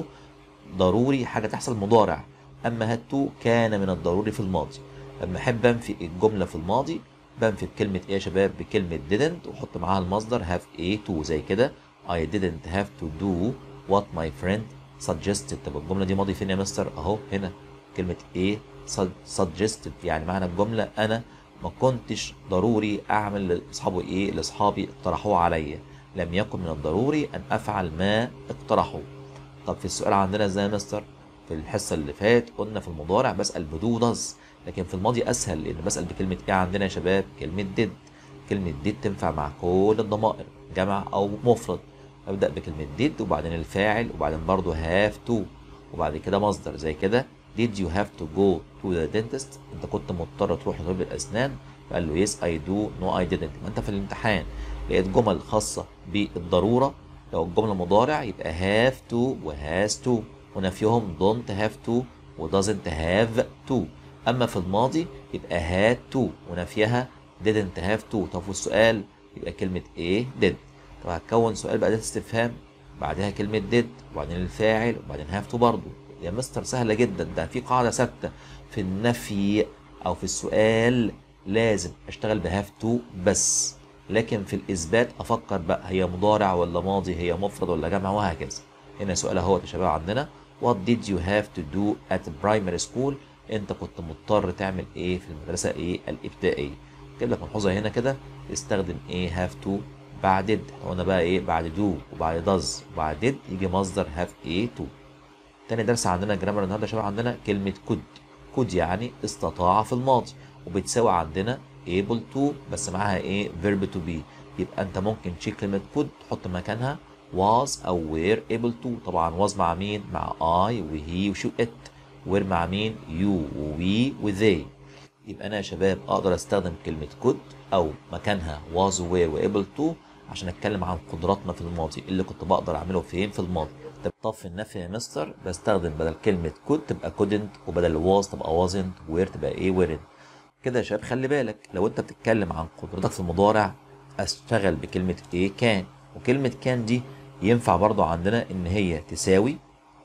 ضروري حاجه تحصل مضارع اما هاد to كان من الضروري في الماضي لما احب انفي الجمله في الماضي بنفي بكلمه ايه يا شباب بكلمه didn't واحط معاها المصدر have a to زي كده I didn't have to do what my friend suggested طب الجمله دي ماضي فين يا مستر اهو هنا كلمه ايه suggested يعني معنى الجمله انا ما كنتش ضروري اعمل لاصحابه ايه لاصحابي اقترحوه عليا لم يكن من الضروري ان افعل ما اقترحوه طب في السؤال عندنا ازاي يا مستر في الحصه اللي فات قلنا في المضارع بسال بدو داز لكن في الماضي اسهل لان بسال بكلمه ايه عندنا يا شباب كلمه ديد كلمه ديد تنفع مع كل الضمائر جمع او مفرد ابدا بكلمه ديد وبعدين الفاعل وبعدين برضو هاف تو وبعد كده مصدر زي كده did you have to go to the dentist انت كنت مضطر تروح لطبيب الاسنان فقال له yes I do no I didn't ما انت في الامتحان لقيت جمل خاصه بالضروره لو الجمله مضارع يبقى have to و has to ونفيهم don't have to و doesn't have to اما في الماضي يبقى had to ونفيها didn't have to طب في السؤال يبقى كلمه ايه did طب هتكون سؤال بأداة استفهام بعدها كلمة did وبعدين الفاعل وبعدين have to برضه يا مستر سهلة جدا ده في قاعدة ثابتة في النفي أو في السؤال لازم أشتغل بهاف تو بس لكن في الإثبات أفكر بقى هي مضارع ولا ماضي هي مفرد ولا جمع وهكذا هنا سؤال اهو يا شباب عندنا What did you have to do at primary school أنت كنت مضطر تعمل إيه في المدرسة إيه الابتدائية جايب لك ملحوظة هنا كده استخدم إيه have to بعد did احنا قلنا بقى إيه بعد do وبعد does وبعد did يجي مصدر have إيه to تاني درس عندنا جرامر النهارده يا شباب عندنا كلمة could could يعني استطاع في الماضي وبتساوي عندنا able to بس معاها ايه verb to be يبقى انت ممكن تشيل كلمة could تحط مكانها was او were able to طبعا was مع مين مع I و he و she و it were مع مين you و we و they يبقى انا يا شباب اقدر استخدم كلمة could او مكانها was و were و able to عشان اتكلم عن قدراتنا في الماضي اللي كنت بقدر اعمله فين في الماضي طب في النفي يا مستر بستخدم بدل كلمة could تبقى couldn't وبدل was تبقى wasn't where تبقى ايه weren't كده يا شباب خلي بالك لو انت بتتكلم عن قدرتك في المضارع اشتغل بكلمة ايه كان وكلمة كان دي ينفع برضو عندنا ان هي تساوي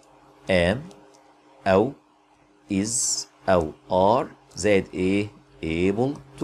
am او is او are زائد ايه able to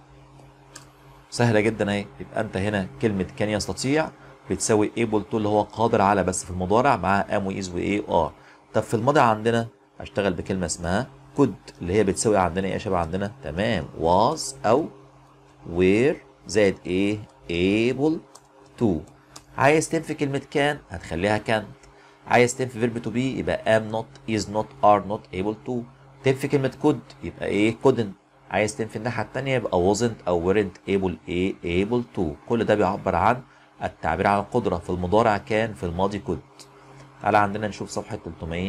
سهلة جدا اهي يبقى انت هنا كلمة كان يستطيع بتساوي able to اللي هو قادر على بس في المضارع مع am و is و ايه are طب في الماضي عندنا هشتغل بكلمة اسمها could اللي هي بتساوي عندنا ايه يا شباب عندنا تمام was او were زائد ايه able to عايز تنفي كلمة كان هتخليها can't عايز تنفي verb to be يبقى am not is not are not able to تنفي كلمة could يبقى ايه couldn't عايز تنفي الناحية التانية يبقى wasn't أو weren't able ايه able to كل ده بيعبر عن التعبير عن القدرة في المضارع كان في الماضي could تعالى عندنا نشوف صفحة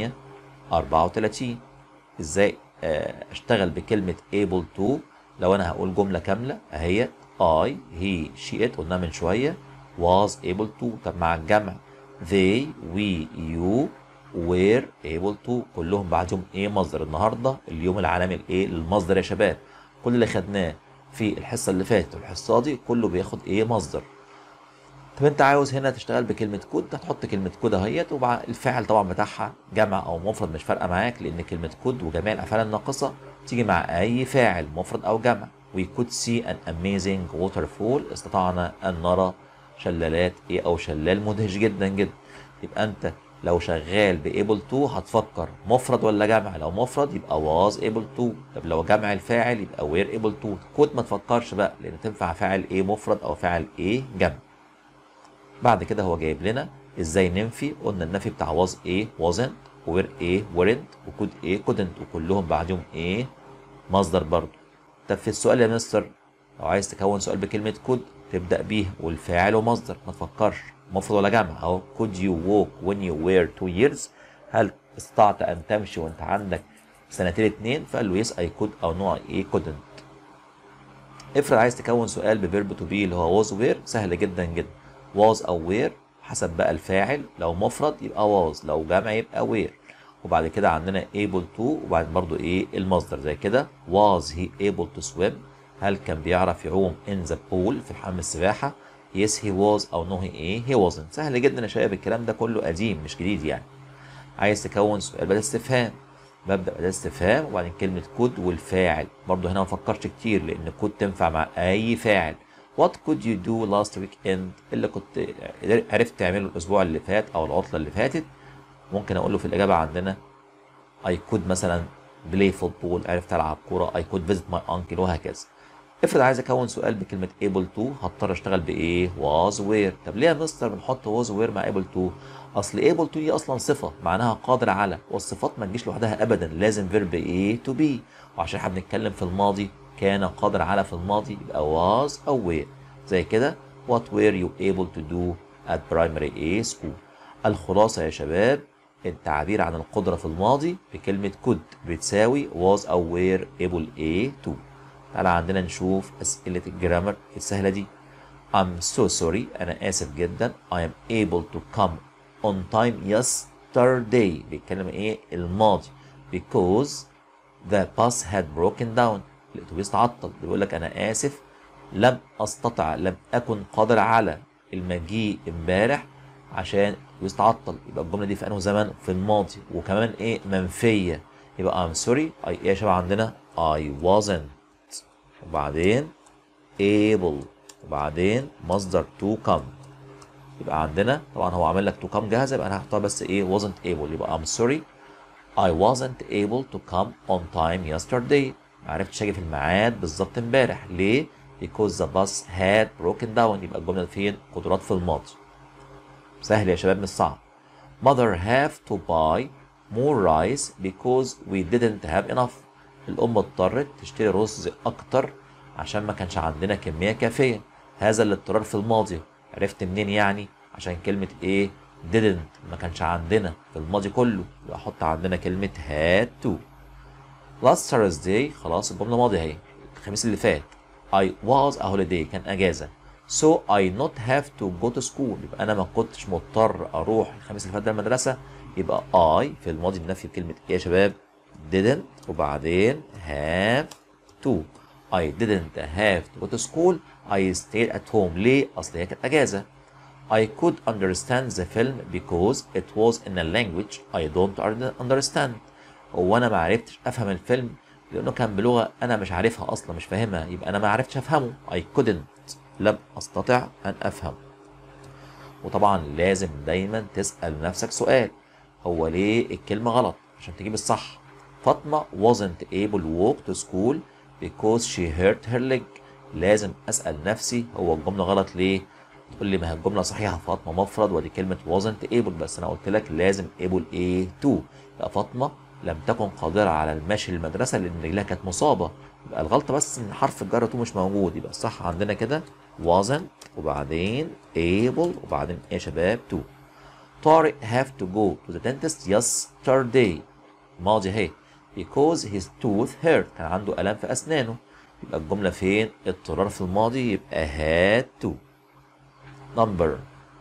334 ازاي اشتغل بكلمة able to لو انا هقول جملة كاملة اهي I he she it قلنا من شوية was able to طب مع الجمع they we you were able to كلهم بعدهم ايه مصدر النهارده اليوم العالمي الايه للمصدر يا شباب كل اللي خدناه في الحصه اللي فاتت والحصه دي كله بياخد ايه مصدر طب انت عاوز هنا تشتغل بكلمه كود هتحط كلمه كود اهيت وبعد الفاعل طبعا بتاعها جمع او مفرد مش فارقه معاك لان كلمه كود وجميع الافعال الناقصه تيجي مع اي فاعل مفرد او جمع we could see an amazing waterfall استطعنا ان نرى شلالات ايه او شلال مدهش جدا جدا يبقى انت لو شغال ب able to هتفكر مفرد ولا جمع لو مفرد يبقى was able to طب لو جمع الفاعل يبقى were able to كود ما تفكرش بقى لان تنفع فاعل ايه مفرد او فاعل ايه جمع بعد كده هو جايب لنا ازاي ننفي قلنا النفي بتاع was ايه wasn't وwere ايه weren't وكود ايه couldn't وكلهم بعدهم ايه مصدر برضه طب في السؤال يا مستر لو عايز تكون سؤال بكلمة كود تبدأ بيه والفاعل ومصدر ما تفكرش مفرد ولا جمع اهو could you walk when you were two years هل استطعت ان تمشي وانت عندك سنتين اتنين فقال له yes I could او no I couldn't افرض عايز تكون سؤال بفيرب تو بي اللي هو was were سهل جدا جدا was او were حسب بقى الفاعل لو مفرد يبقى was لو جمع يبقى were وبعد كده عندنا able to وبعد برضو ايه المصدر زي كده was he able to swim هل كان بيعرف يعوم in the pool في حمام السباحة yes he was أو no he إيه he wasn't سهل جدا يا شباب الكلام ده كله قديم مش جديد يعني عايز تكون سؤال بدل استفهام ببدأ بدل استفهام وبعدين كلمة كود والفاعل برضه هنا ما فكرش كتير لأن كود تنفع مع أي فاعل What could you do last weekend اللي كنت عرفت تعمله الأسبوع اللي فات أو العطلة اللي فاتت ممكن أقول له في الإجابة عندنا I could مثلا play football عرفت ألعب كورة I could visit my uncle وهكذا افرض عايز أكون سؤال بكلمة able to هضطر أشتغل بإيه was where طب ليه يا مستر بنحط was where مع able to أصل able to دي أصلا صفة معناها قادر على والصفات ما تجيش لوحدها أبدا لازم verb إيه to be وعشان احنا بنتكلم في الماضي كان قادر على في الماضي يبقى was أو were زي كده what were you able to do at primary A school الخلاصة يا شباب التعبير عن القدرة في الماضي بكلمة could بتساوي was أو were able A to تعالى عندنا نشوف أسئلة الجرامر السهلة دي I'm so sorry أنا آسف جدا I am able to come on time yesterday بيتكلم إيه الماضي because the bus had broken down الأتوبيس تعطل بيقول لك أنا آسف لم أستطع لم أكن قادر على المجيء امبارح عشان الأتوبيس تعطل يبقى الجملة دي في أنه زمن في الماضي وكمان إيه منفية يبقى I'm sorry أي إيه يا شباب عندنا I wasn't وبعدين able وبعدين مصدر to come يبقى عندنا طبعا هو عامل لك to come جاهزة يبقى أنا هحطها بس إيه wasn't able يبقى I'm sorry I wasn't able to come on time yesterday ما عرفتش اجي في الميعاد بالظبط امبارح ليه؟ because the bus had broken down يبقى الجمله فين؟ قدرات في الماضي سهل يا شباب مش صعب mother have to buy more rice because we didn't have enough الام اضطرت تشتري رز اكتر عشان ما كانش عندنا كميه كافيه هذا الاضطرار في الماضي عرفت منين يعني عشان كلمه ايه didn't ما كانش عندنا في الماضي كله يبقى احط عندنا كلمه had to last Thursday خلاص الجملة ماضية اهي الخميس اللي فات I was a holiday كان أجازة so I not have to go to school يبقى أنا ما كنتش مضطر أروح الخميس اللي فات ده المدرسة يبقى I في الماضي النفي بكلمة إيه يا شباب didn't وبعدين have to I didn't have to go to school I stayed at home ليه؟ أصل هي كانت أجازة I could understand the film because it was in a language I don't understand هو انا ما عرفتش افهم الفيلم لانه كان بلغه انا مش عارفها اصلا مش فاهمها يبقى انا ما عرفتش افهمه I couldn't لم استطع ان افهم وطبعا لازم دايما تسال نفسك سؤال هو ليه الكلمه غلط عشان تجيب الصح فاطمه wasn't able to walk to school because she hurt her leg لازم اسال نفسي هو الجمله غلط ليه تقول لي ما هي الجمله صحيحه فاطمه مفرد ودي كلمه wasn't able بس انا قلت لك لازم able ايه to يبقى فاطمه لم تكن قادرة على المشي للمدرسة لأن رجلها كانت مصابة يبقى الغلطة بس إن حرف الجر تو مش موجود يبقى الصح عندنا كده wasn't وبعدين able وبعدين إيه يا شباب to طارق have to go to the dentist yesterday ماضي اهي because his tooth hurt كان عنده ألم في أسنانه يبقى الجملة فين؟ اضطرار في الماضي يبقى had to number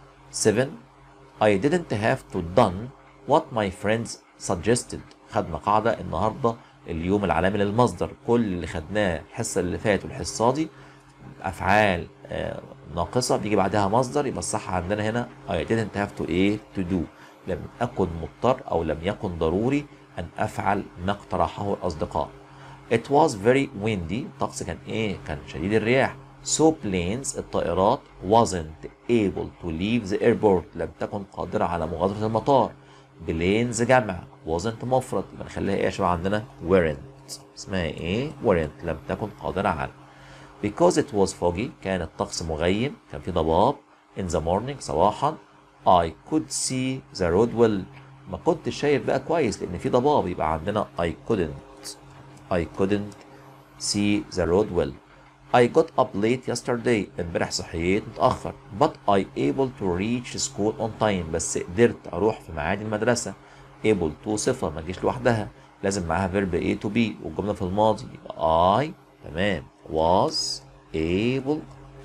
7 I didn't have to done what my friends suggested خدنا قاعدة النهاردة اليوم العالمي للمصدر كل اللي خدناه الحصة اللي فاتت والحصة دي أفعال آه ناقصة بيجي بعدها مصدر يبقى الصح عندنا هنا I didn't have to إيه to do لم أكن مضطر أو لم يكن ضروري أن أفعل ما اقترحه الأصدقاء It was very windy الطقس كان إيه كان شديد الرياح So planes الطائرات wasn't able to leave the airport لم تكن قادرة على مغادرة المطار بلينز جمع wasn't مفرد يبقى نخليها ايه يا شباب عندنا weren't اسمها ايه weren't لم تكن قادرة على because it was foggy كان الطقس مغيم كان في ضباب in the morning صباحا I could see the road well ما كنتش شايف بقى كويس لان في ضباب يبقى عندنا I couldn't I couldn't see the road well I got up late yesterday امبارح صحيت متأخر but I able to reach school on time بس قدرت أروح في ميعاد المدرسة able to صفة ما تجيش لوحدها لازم معاها verb A to be والجملة في الماضي يبقى I تمام was able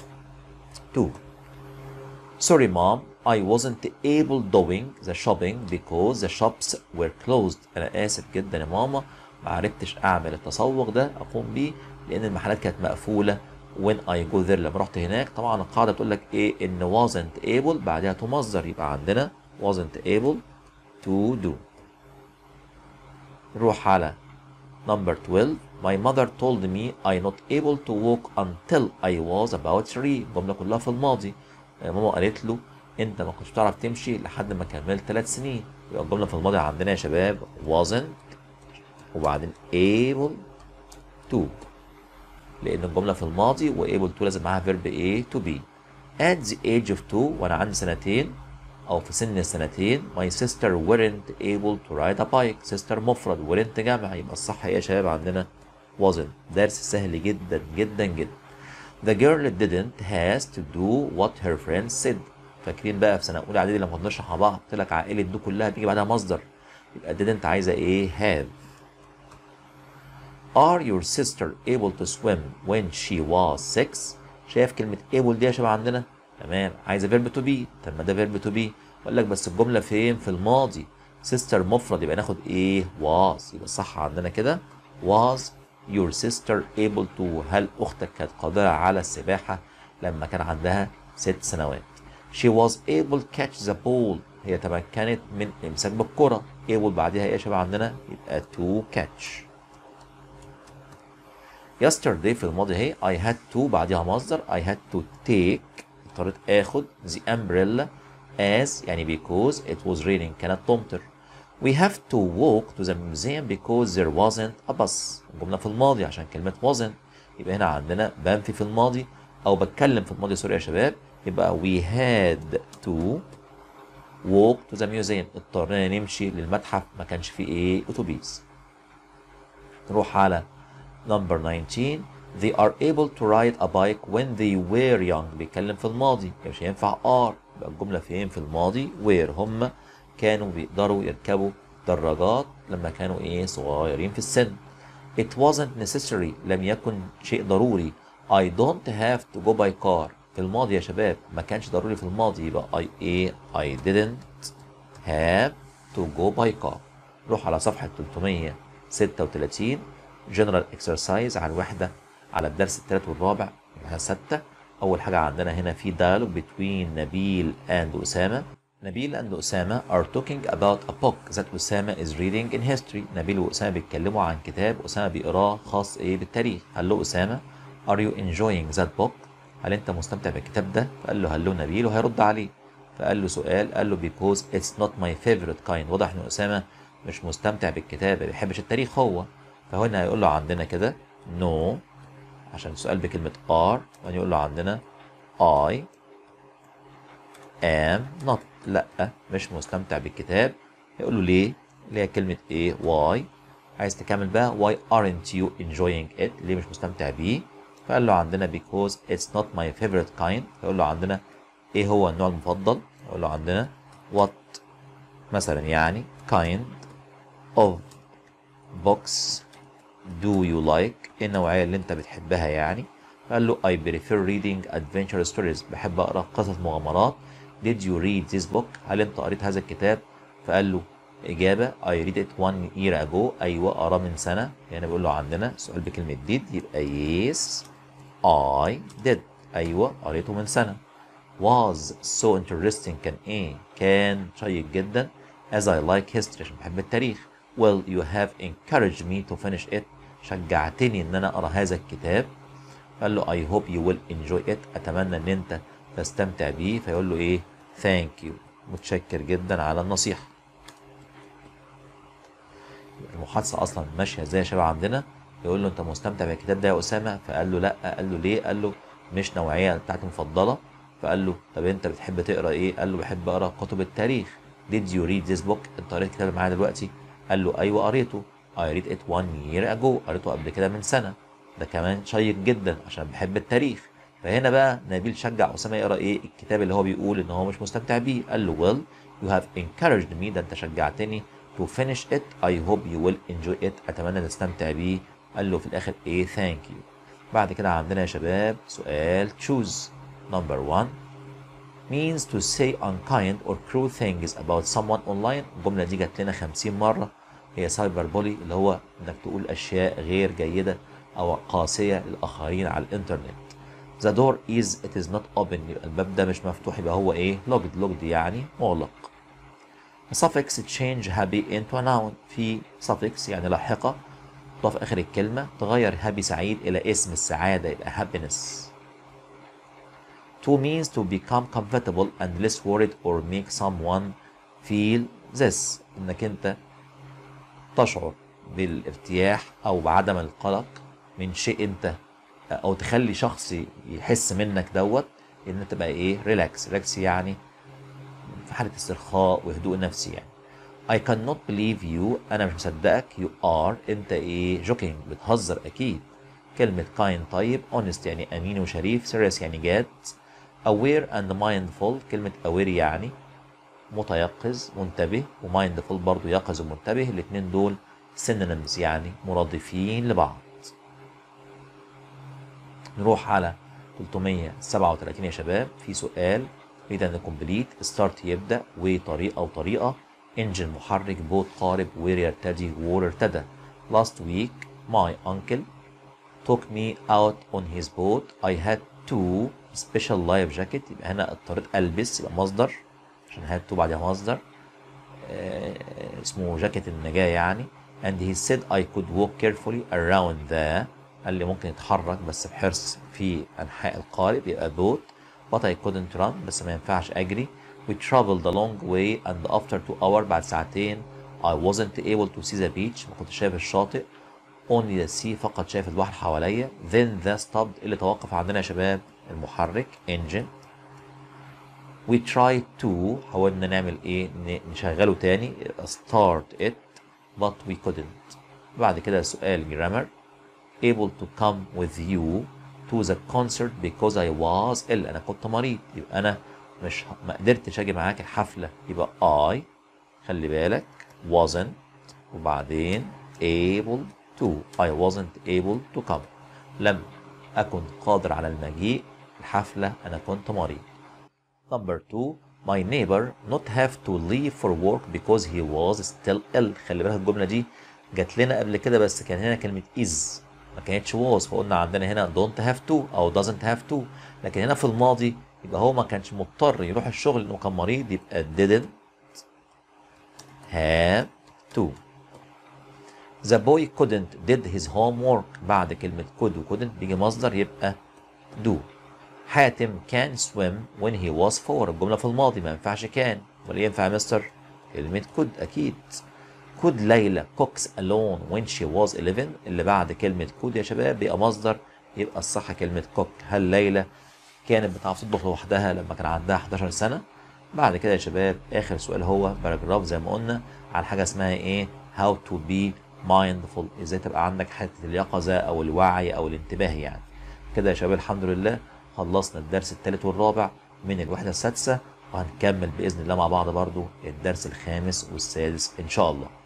to sorry mom I wasn't able doing the shopping because the shops were closed أنا آسف جدا يا ماما ما عرفتش أعمل التسوق ده أقوم بيه لان المحلات كانت مقفوله when I go there لما رحت هناك طبعا القاعده بتقول لك ايه ان wasn't able بعدها to مصدر يبقى عندنا wasn't able to do نروح على number 12 My mother told me I not able to walk until I was about three الجملة كلها في الماضي ماما قالت له انت ما كنتش بتعرف تمشي لحد ما كملت ثلاث سنين يبقى الجملة في الماضي عندنا يا شباب wasn't وبعدين able to لأن الجملة في الماضي و able to لازم معاها verb A to be at the age of two وأنا عندي سنتين أو في سن السنتين my sister weren't able to ride a bike sister مفرد weren't جمع يبقى الصح إيه يا شباب عندنا wasn't درس سهل جدا جدا جدا The girl didn't has to do what her friends said فاكرين بقى في سنة أولى إعدادي لما كنا بنشرح مع بعض قلت لك عائلة دو كلها بيجي بعدها مصدر يبقى didn't عايزة إيه have Are your sister able to swim when she was six؟ شايف كلمة able دي يا شباب عندنا؟ تمام عايزة verb to be طب ما ده verb to be بقول لك بس الجملة فين؟ في الماضي sister مفرد يبقى ناخد إيه؟ was يبقى الصح عندنا كده was your sister able to هل أختك كانت قادرة على السباحة لما كان عندها ست سنوات she was able to catch the ball هي تمكنت من إمساك بالكرة able بعدها إيه يا شباب عندنا؟ يبقى to catch yesterday في الماضي اهي I had to بعدها مصدر I had to take اضطريت اخد the umbrella as يعني because it was raining كانت تمطر We have to walk to the museum because there wasn't a bus الجملة في الماضي عشان كلمة wasn't يبقى هنا عندنا بنفي في الماضي أو بتكلم في الماضي سوري يا شباب يبقى we had to walk to the museum اضطرينا نمشي للمتحف ما كانش فيه ايه اتوبيس نروح على Number 19 They are able to ride a bike when they were young بيتكلم في الماضي مش هينفع are يبقى الجملة فين في الماضي where هم كانوا بيقدروا يركبوا دراجات لما كانوا ايه صغيرين في السن It wasn't necessary لم يكن شيء ضروري I don't have to go by car في الماضي يا شباب ما كانش ضروري في الماضي يبقى I ايه I didn't have to go by car روح على صفحة 336 جنرال اكسرسايز على الوحده على الدرس الثالث والرابع الوحده السادسه اول حاجه عندنا هنا في dialogue between نبيل and اسامه نبيل and اسامه are talking about a book that اسامه is reading in history نبيل واسامه بيتكلموا عن كتاب اسامه بيقراه خاص ايه بالتاريخ قال له اسامه are you enjoying that book هل انت مستمتع بالكتاب ده فقال له هل له نبيل وهيرد عليه فقال له سؤال قال له because it's not my favorite kind واضح ان اسامه مش مستمتع بالكتاب ما بيحبش التاريخ هو فهنا هيقول له عندنا كده no عشان السؤال بكلمة are وهنا يقول له عندنا I am not لا مش مستمتع بالكتاب هيقول له ليه اللي هي كلمة ايه why عايز تكمل بقى why aren't you enjoying it ليه مش مستمتع بيه فقال له عندنا because it's not my favorite kind فيقول له عندنا ايه هو النوع المفضل يقول له عندنا what مثلا يعني kind of books do you like ايه النوعية اللي انت بتحبها يعني قال له I prefer reading adventure stories بحب اقرا قصص مغامرات did you read this book هل انت قريت هذا الكتاب فقال له إجابة I read it one year ago أيوة قراه من سنة يعني بقول له عندنا سؤال بكلمة did يبقى yes I did أيوة قريته من سنة was so interesting كان إيه كان شيق جدا as I like history عشان بحب التاريخ well you have encouraged me to finish it شجعتني ان انا اقرا هذا الكتاب قال له I hope you will enjoy it اتمنى ان انت تستمتع بيه فيقول له ايه thank you متشكر جدا على النصيحة المحادثة اصلا ماشية زي يا شباب عندنا يقول له انت مستمتع بالكتاب ده يا اسامة فقال له لا قال له ليه قال له مش نوعية بتاعتي مفضلة فقال له طب انت بتحب تقرا ايه قال له بحب اقرا كتب التاريخ did you read this book انت قريت الكتاب معايا دلوقتي قال له ايوه قريته I read it one year ago قريته قبل كده من سنة ده كمان شيق جدا عشان بحب التاريخ فهنا بقى نبيل شجع أسامة يقرأ إيه الكتاب اللي هو بيقول إن هو مش مستمتع بيه قال له well you have encouraged me ده أنت شجعتني to finish it I hope you will enjoy it أتمنى تستمتع بيه قال له في الآخر إيه thank you بعد كده عندنا يا شباب سؤال choose number one means to say unkind or cruel things about someone online الجملة دي جات لنا 50 مرة هي سايبر بولي اللي هو انك تقول اشياء غير جيدة أو قاسية للآخرين على الإنترنت The door is it is not open يبقى الباب ده مش مفتوح يبقى هو إيه locked locked يعني مغلق suffix change happy into a noun في suffix يعني لاحقة تضاف آخر الكلمة تغير happy سعيد إلى اسم السعادة يبقى happiness to means to become comfortable and less worried or make someone feel this انك انت تشعر بالارتياح او بعدم القلق من شيء انت او تخلي شخص يحس منك دوت ان انت تبقى ايه ريلاكس ريلاكس يعني في حاله استرخاء وهدوء نفسي يعني I cannot believe you انا مش مصدقك you are انت ايه joking بتهزر اكيد كلمة kind طيب honest يعني امين وشريف serious يعني جاد aware and mindful كلمة aware يعني متيقظ منتبه ومايندفول برضو يقظ ومنتبه الاتنين دول synonyms يعني مرادفين لبعض نروح على 337 يا شباب في سؤال ريد اند كومبليت ستارت يبدا وطريقه وطريقه انجن محرك بوت قارب وير يرتدي وور ارتدى last week my uncle took me out on his boat I had two special life jacket يبقى هنا اضطريت البس يبقى مصدر عشان had to بعدها مصدر آه اسمه جاكيت النجاة يعني and he said I could walk carefully around the قال لي ممكن يتحرك بس بحرص في أنحاء القارب يبقى boat but I couldn't run بس ما ينفعش أجري we traveled a long way and after two hours بعد ساعتين I wasn't able to see the beach ما كنتش شايف الشاطئ only the sea فقط شايف البحر حواليا then the stopped اللي توقف عندنا يا شباب المحرك engine we tried to حاولنا نعمل ايه نشغله تاني start it but we couldn't بعد كده سؤال grammar able to come with you to the concert because I was ill أنا كنت مريض يبقى أنا مش ما قدرتش أجي معاك الحفلة يبقى I خلي بالك wasn't وبعدين able to I wasn't able to come لم أكن قادر على المجيء الحفلة أنا كنت مريض Number two My neighbor not have to leave for work because he was still ill خلي بالك الجملة دي جات لنا قبل كده بس كان هنا كلمة is ما كانتش was فقلنا عندنا هنا don't have to أو doesn't have to لكن هنا في الماضي يبقى هو ما كانش مضطر يروح الشغل لأنه كان مريض يبقى didn't have to The boy couldn't did his homework بعد كلمة could و couldn't بيجي مصدر يبقى do حاتم can swim when he was four الجملة في الماضي ما ينفعش كان ولا ينفع يا مستر كلمة could أكيد could ليلى cooks alone when she was 11 اللي بعد كلمة could يا شباب بيبقى مصدر يبقى الصح كلمة cook هل ليلى كانت بتعرف تطبخ لوحدها لما كان عندها 11 سنة بعد كده يا شباب آخر سؤال هو باراجراف زي ما قلنا على حاجة اسمها إيه how to be mindful إزاي تبقى عندك حتة اليقظة أو الوعي أو الانتباه يعني كده يا شباب الحمد لله خلصنا الدرس الثالث والرابع من الوحدة السادسة وهنكمل بإذن الله مع بعض برضو الدرس الخامس والسادس إن شاء الله